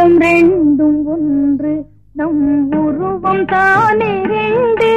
உள்ளம் ரெண்டும் ஒன்று நம் உருவம் தானே ரெண்டு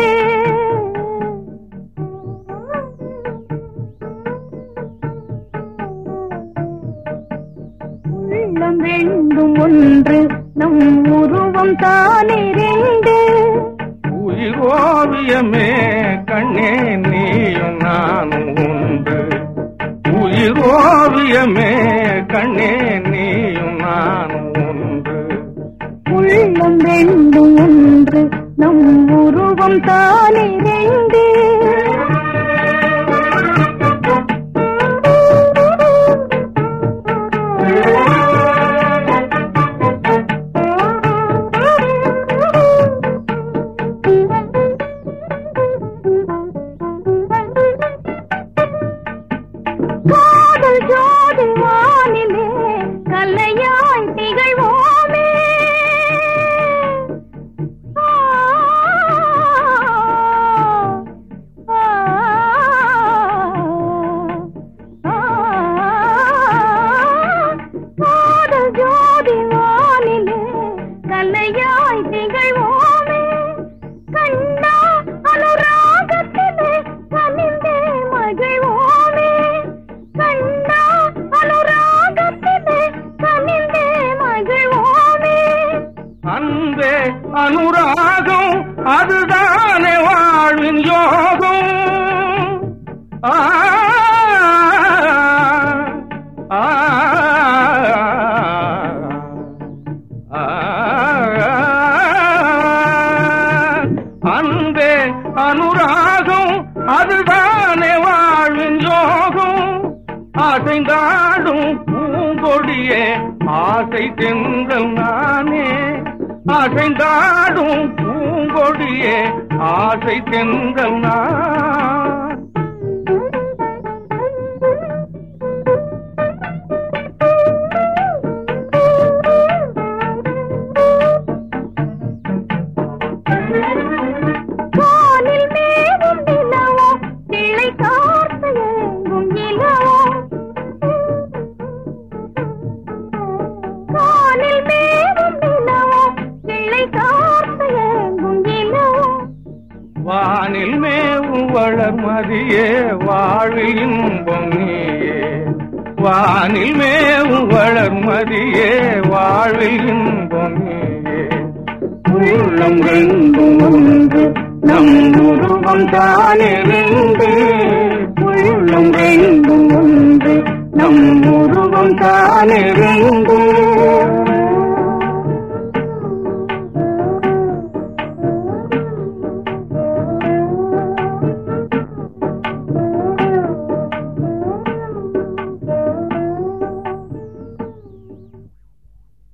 உள்ளம் ரெண்டும் ஒன்று நம் உருவம் தானே ரெண்டு உயிர் ஓவியமே கண்ணே நீயும் நானும் உண்டு உயிர் ஓவியமே கண்ணே நீயும் நானும் உண்டு உள்ளம் ரெண்டும் ஒன்று நம் உருவம் தானே ரெண்டு காதல் ஜோதி வானிலே கல்லையாய் திகழ்வோமே ஆ, ஆ, ஆ, காதல் ஜோதி வானிலே கல்லையாய் திகழ்வோமே கண்ணா அனுராகத்திலே கனிந்தே மகிழ்வோமே கண்ணா அனுராகத்திலே கனிந்தே மகிழ்வோமே அன்பே அனுராகம் அதுதானே வாழ்வின் யோகம் ஆ, ஆ, ஆ, அன்பே அனுராகம் அதுதானே வாழ்வின் யோகம் அசைந்தாடும் பூங்கொடியே ஆசை தென்றல் நானே அசைந்தாடும் பூங்கொடியே ஆசை தென்றல் நான் வானில் மேவும் நிலவோ கிளை கார்த்து எங்கும் நிலவோ வானில் மேவும் நிலவோ கிளை கார்த்து எங்கும் நிலவோ வானில் மேவும் வளர்மதியே வாழ்வில் இன்பம் நீயே வானில் மேவும் வளர்மதியே வாழ்வில் இன்பம் நீயே உள்ளம் ரெண்டும் ஒன்று நம் உருவம் தானே ரெண்டு உள்ளம் ரெண்டும் ஒன்று நம் உருவம் தானே ரெண்டு